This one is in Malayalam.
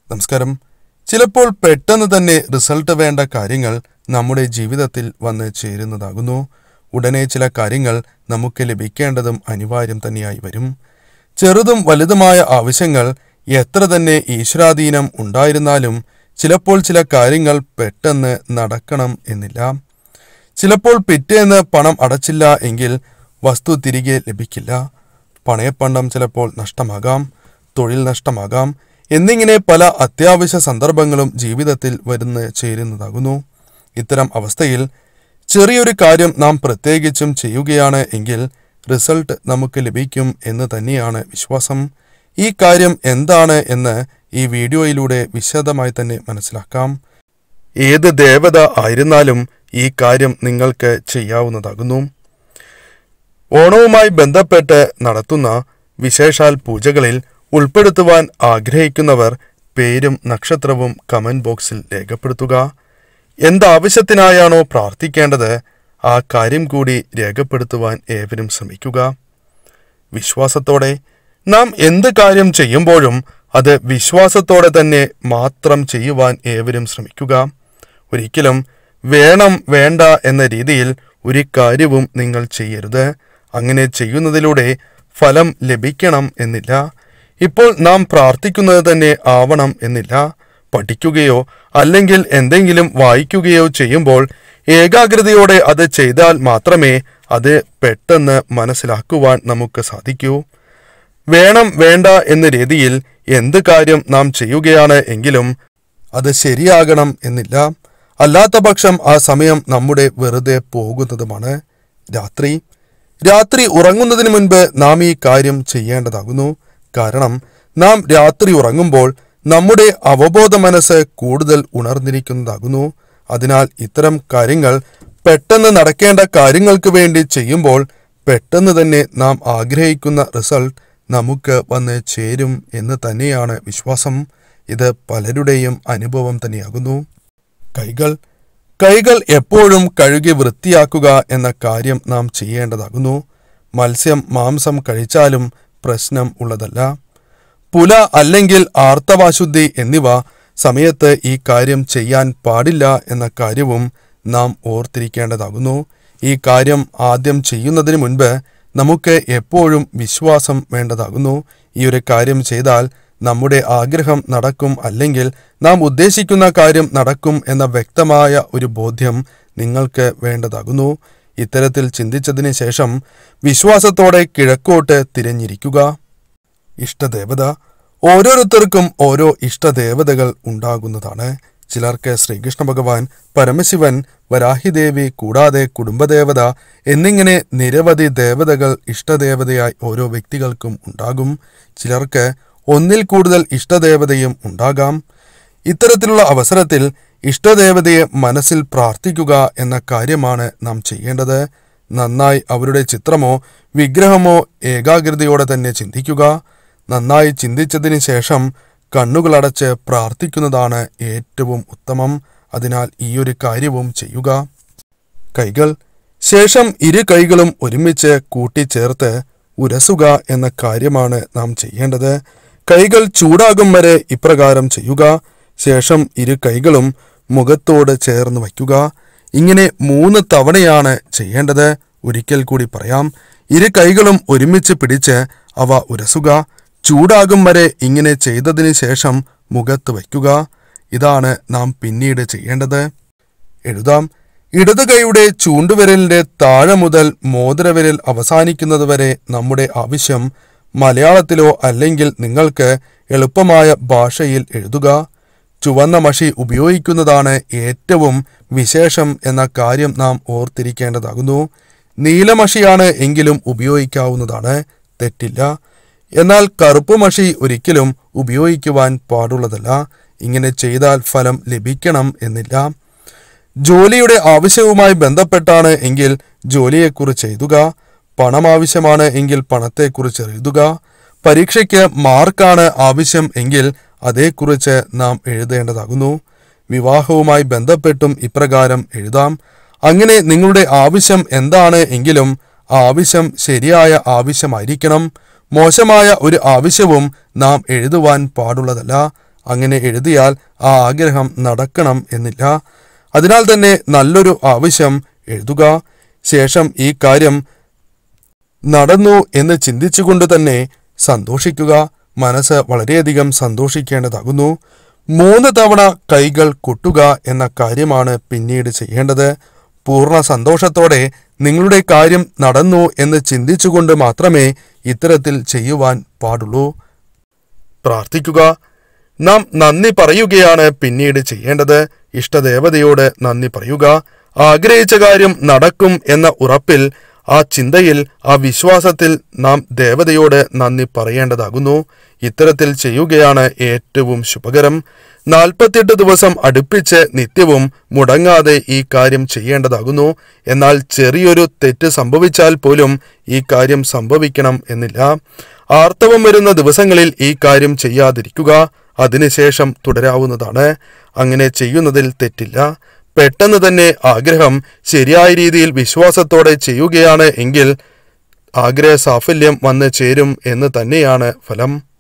നമസ്കാരം ചിലപ്പോൾ പെട്ടെന്ന് തന്നെ റിസൾട്ട് വേണ്ട കാര്യങ്ങൾ നമ്മുടെ ജീവിതത്തിൽ വന്ന് ചേരുന്നതാകുന്നു ഉടനെ ചില കാര്യങ്ങൾ നമുക്ക് ലഭിക്കേണ്ടതും അനിവാര്യം തന്നെയായി വരും ചെറുതും വലുതുമായ ആവശ്യങ്ങൾ എത്ര തന്നെ ഈശ്വരാധീനം ഉണ്ടായിരുന്നാലും ചിലപ്പോൾ ചില കാര്യങ്ങൾ പെട്ടെന്ന് നടക്കണം എന്നില്ല ചിലപ്പോൾ പിറ്റേന്ന് പണം അടച്ചില്ല എങ്കിൽ വസ്തു തിരികെ ലഭിക്കില്ല പണയപ്പണ്ടം ചിലപ്പോൾ നഷ്ടമാകാം തൊഴിൽ നഷ്ടമാകാം എന്നിങ്ങനെ പല അത്യാവശ്യ സന്ദർഭങ്ങളും ജീവിതത്തിൽ വരുന്ന് ചേരുന്നതാകുന്നു ഇത്തരം അവസ്ഥയിൽ ചെറിയൊരു കാര്യം നാം പ്രത്യേകിച്ചും ചെയ്യുകയാണ് എങ്കിൽ റിസൾട്ട് നമുക്ക് ലഭിക്കും എന്ന് തന്നെയാണ് വിശ്വാസം ഈ കാര്യം എന്താണ് എന്ന് ഈ വീഡിയോയിലൂടെ വിശദമായി തന്നെ മനസ്സിലാക്കാം ഏത് ദേവത ആയിരുന്നാലും ഈ കാര്യം നിങ്ങൾക്ക് ചെയ്യാവുന്നതാകുന്നു ഓണവുമായി ബന്ധപ്പെട്ട് നടത്തുന്ന വിശേഷാൽ പൂജകളിൽ ഉൾപ്പെടുത്തുവാൻ ആഗ്രഹിക്കുന്നവർ പേരും നക്ഷത്രവും കമന്റ് ബോക്സിൽ രേഖപ്പെടുത്തുക എന്താവശ്യത്തിനായാണോ പ്രാർത്ഥിക്കേണ്ടത് ആ കാര്യം കൂടി രേഖപ്പെടുത്തുവാൻ ഏവരും ശ്രമിക്കുക വിശ്വാസത്തോടെ നാം എന്ത് കാര്യം ചെയ്യുമ്പോഴും അത് വിശ്വാസത്തോടെ തന്നെ മാത്രം ചെയ്യുവാൻ ഏവരും ശ്രമിക്കുക ഒരിക്കലും വേണം വേണ്ട എന്ന രീതിയിൽ ഒരു കാര്യവും നിങ്ങൾ ചെയ്യരുത് അങ്ങനെ ചെയ്യുന്നതിലൂടെ ഫലം ലഭിക്കണം എന്നില്ല ഇപ്പോൾ നാം പ്രാർത്ഥിക്കുന്നത് തന്നെ ആവണം എന്നില്ല പഠിക്കുകയോ അല്ലെങ്കിൽ എന്തെങ്കിലും വായിക്കുകയോ ചെയ്യുമ്പോൾ ഏകാഗ്രതയോടെ അത് ചെയ്താൽ മാത്രമേ അത് പെട്ടെന്ന് മനസ്സിലാക്കുവാൻ നമുക്ക് സാധിക്കൂ വേണം വേണ്ട എന്ന രീതിയിൽ എന്ത് കാര്യം നാം ചെയ്യുകയാണ് എങ്കിലും അത് ശരിയാകണം എന്നില്ല അല്ലാത്ത പക്ഷം ആ സമയം നമ്മുടെ വെറുതെ പോകുന്നതുമാണ് രാത്രി രാത്രി ഉറങ്ങുന്നതിന് മുൻപ് നാം ഈ കാര്യം ചെയ്യേണ്ടതാകുന്നു കാരണം നാം രാത്രി ഉറങ്ങുമ്പോൾ നമ്മുടെ അവബോധ മനസ്സ് കൂടുതൽ ഉണർന്നിരിക്കുന്നതാകുന്നു അതിനാൽ ഇത്തരം കാര്യങ്ങൾ പെട്ടെന്ന് നടക്കേണ്ട കാര്യങ്ങൾക്ക് വേണ്ടി ചെയ്യുമ്പോൾ പെട്ടെന്ന് തന്നെ നാം ആഗ്രഹിക്കുന്ന റിസൾട്ട് നമുക്ക് വന്ന് ചേരും എന്ന് തന്നെയാണ് വിശ്വാസം ഇത് പലരുടെയും അനുഭവം തന്നെയാകുന്നു കൈകൾ കൈകൾ എപ്പോഴും കഴുകി വൃത്തിയാക്കുക എന്ന കാര്യം നാം ചെയ്യേണ്ടതാകുന്നു മത്സ്യം മാംസം കഴിച്ചാലും പ്രശ്നം ഉള്ളതല്ല പുല അല്ലെങ്കിൽ ആർത്തവാശുദ്ധി എന്നിവ സമയത്ത് ഈ കാര്യം ചെയ്യാൻ പാടില്ല എന്ന കാര്യവും നാം ഓർത്തിരിക്കേണ്ടതാകുന്നു ഈ കാര്യം ആദ്യം ചെയ്യുന്നതിന് മുൻപ് നമുക്ക് എപ്പോഴും വിശ്വാസം വേണ്ടതാകുന്നു ഈ ഒരു കാര്യം ചെയ്താൽ നമ്മുടെ ആഗ്രഹം നടക്കും അല്ലെങ്കിൽ നാം ഉദ്ദേശിക്കുന്ന കാര്യം നടക്കും എന്ന വ്യക്തമായ ഒരു ബോധ്യം നിങ്ങൾക്ക് വേണ്ടതാകുന്നു ഇത്തരത്തിൽ ചിന്തിച്ചതിന് ശേഷം വിശ്വാസത്തോടെ കിഴക്കോട്ട് തിരഞ്ഞിരിക്കുക ഇഷ്ടദേവത ഓരോരുത്തർക്കും ഓരോ ഇഷ്ടദേവതകൾ ഉണ്ടാകുന്നതാണ് ചിലർക്ക് ശ്രീകൃഷ്ണ ഭഗവാൻ പരമശിവൻ വരാഹിദേവി കൂടാതെ കുടുംബദേവത എന്നിങ്ങനെ നിരവധി ദേവതകൾ ഇഷ്ടദേവതയായി ഓരോ വ്യക്തികൾക്കും ഉണ്ടാകും ചിലർക്ക് ഒന്നിൽ കൂടുതൽ ഇഷ്ടദേവതയും ഉണ്ടാകാം ഇത്തരത്തിലുള്ള അവസരത്തിൽ ഇഷ്ടദേവതയെ മനസ്സിൽ പ്രാർത്ഥിക്കുക എന്ന കാര്യമാണ് നാം ചെയ്യേണ്ടത് നന്നായി അവരുടെ ചിത്രമോ വിഗ്രഹമോ ഏകാഗ്രതയോടെ തന്നെ ചിന്തിക്കുക നന്നായി ചിന്തിച്ചതിന് ശേഷം കണ്ണുകളടച്ച് പ്രാർത്ഥിക്കുന്നതാണ് ഏറ്റവും ഉത്തമം അതിനാൽ ഈയൊരു കാര്യവും ചെയ്യുക കൈകൾ ശേഷം ഇരു കൈകളും ഒരുമിച്ച് കൂട്ടിച്ചേർത്ത് ഉരസുക എന്ന കാര്യമാണ് നാം ചെയ്യേണ്ടത് കൈകൾ ചൂടാകും വരെ ഇപ്രകാരം ചെയ്യുക ശേഷം ഇരു കൈകളും മുഖത്തോട് ചേർന്ന് വയ്ക്കുക ഇങ്ങനെ മൂന്ന് തവണയാണ് ചെയ്യേണ്ടത് ഒരിക്കൽ കൂടി പറയാം ഇരു കൈകളും ഒരുമിച്ച് പിടിച്ച് അവ ഉരസുക ചൂടാകും വരെ ഇങ്ങനെ ചെയ്തതിന് ശേഷം മുഖത്ത് വയ്ക്കുക ഇതാണ് നാം പിന്നീട് ചെയ്യേണ്ടത് എഴുതാം ഇടത് കൈയുടെ ചൂണ്ടുവിരലിന്റെ താഴെ മുതൽ മോതിരവിരൽ അവസാനിക്കുന്നതുവരെ നമ്മുടെ ആവശ്യം മലയാളത്തിലോ അല്ലെങ്കിൽ നിങ്ങൾക്ക് എളുപ്പമായ ഭാഷയിൽ എഴുതുക ചുവന്ന മഷി ഉപയോഗിക്കുന്നതാണ് ഏറ്റവും വിശേഷം എന്ന കാര്യം നാം ഓർത്തിരിക്കേണ്ടതാകുന്നു നീലമഷിയാണ് എങ്കിലും ഉപയോഗിക്കാവുന്നതാണ് തെറ്റില്ല എന്നാൽ കറുപ്പ് മഷി ഒരിക്കലും ഉപയോഗിക്കുവാൻ പാടുള്ളതല്ല ഇങ്ങനെ ചെയ്താൽ ഫലം ലഭിക്കണം എന്നില്ല ജോലിയുടെ ആവശ്യവുമായി ബന്ധപ്പെട്ടാണ് എങ്കിൽ ജോലിയെക്കുറിച്ച് എഴുതുക പണം ആവശ്യമാണ് എങ്കിൽ പണത്തെക്കുറിച്ച് എഴുതുക പരീക്ഷയ്ക്ക് മാർക്കാണ് ആവശ്യം എങ്കിൽ അതേക്കുറിച്ച് നാം എഴുതേണ്ടതാകുന്നു വിവാഹവുമായി ബന്ധപ്പെട്ടും ഇപ്രകാരം എഴുതാം അങ്ങനെ നിങ്ങളുടെ ആവശ്യം എന്താണ് എങ്കിലും ആ ആവശ്യം ശരിയായ ആവശ്യമായിരിക്കണം മോശമായ ഒരു ആവശ്യവും നാം എഴുതുവാൻ പാടുള്ളതല്ല അങ്ങനെ എഴുതിയാൽ ആ ആഗ്രഹം നടക്കണം എന്നില്ല അതിനാൽ തന്നെ നല്ലൊരു ആവശ്യം എഴുതുക ശേഷം ഈ കാര്യം നടന്നു എന്ന് ചിന്തിച്ചുകൊണ്ട് തന്നെ സന്തോഷിക്കുക മനസ്സ് വളരെയധികം സന്തോഷിക്കേണ്ടതാകുന്നു മൂന്ന് തവണ കൈകൾ കൊട്ടുക എന്ന കാര്യമാണ് പിന്നീട് ചെയ്യേണ്ടത് പൂർണ്ണ സന്തോഷത്തോടെ നിങ്ങളുടെ കാര്യം നടന്നു എന്ന് ചിന്തിച്ചുകൊണ്ട് മാത്രമേ ഇത്തരത്തിൽ ചെയ്യുവാൻ പാടുള്ളൂ പ്രാർത്ഥിക്കുക നാം നന്ദി പറയുകയാണ് പിന്നീട് ചെയ്യേണ്ടത് ഇഷ്ടദേവതയോട് നന്ദി പറയുക ആഗ്രഹിച്ച കാര്യം നടക്കും എന്ന ഉറപ്പിൽ ആ ചിന്തയിൽ ആ വിശ്വാസത്തിൽ നാം ദേവതയോട് നന്ദി പറയേണ്ടതാകുന്നു ഇത്തരത്തിൽ ചെയ്യുകയാണ് ഏറ്റവും ശുഭകരം നാൽപ്പത്തിയെട്ട് ദിവസം അടുപ്പിച്ച് നിത്യവും മുടങ്ങാതെ ഈ കാര്യം ചെയ്യേണ്ടതാകുന്നു എന്നാൽ ചെറിയൊരു തെറ്റ് സംഭവിച്ചാൽ പോലും ഈ കാര്യം സംഭവിക്കണം എന്നില്ല ആർത്തവം വരുന്ന ദിവസങ്ങളിൽ ഈ കാര്യം ചെയ്യാതിരിക്കുക അതിനുശേഷം തുടരാവുന്നതാണ് അങ്ങനെ ചെയ്യുന്നതിൽ തെറ്റില്ല പെട്ടെന്ന് തന്നെ ആഗ്രഹം ശരിയായ രീതിയിൽ വിശ്വാസത്തോടെ ചെയ്യുകയാണ് എങ്കിൽ ആഗ്രഹ സാഫല്യം വന്ന് ചേരും എന്ന് തന്നെയാണ് ഫലം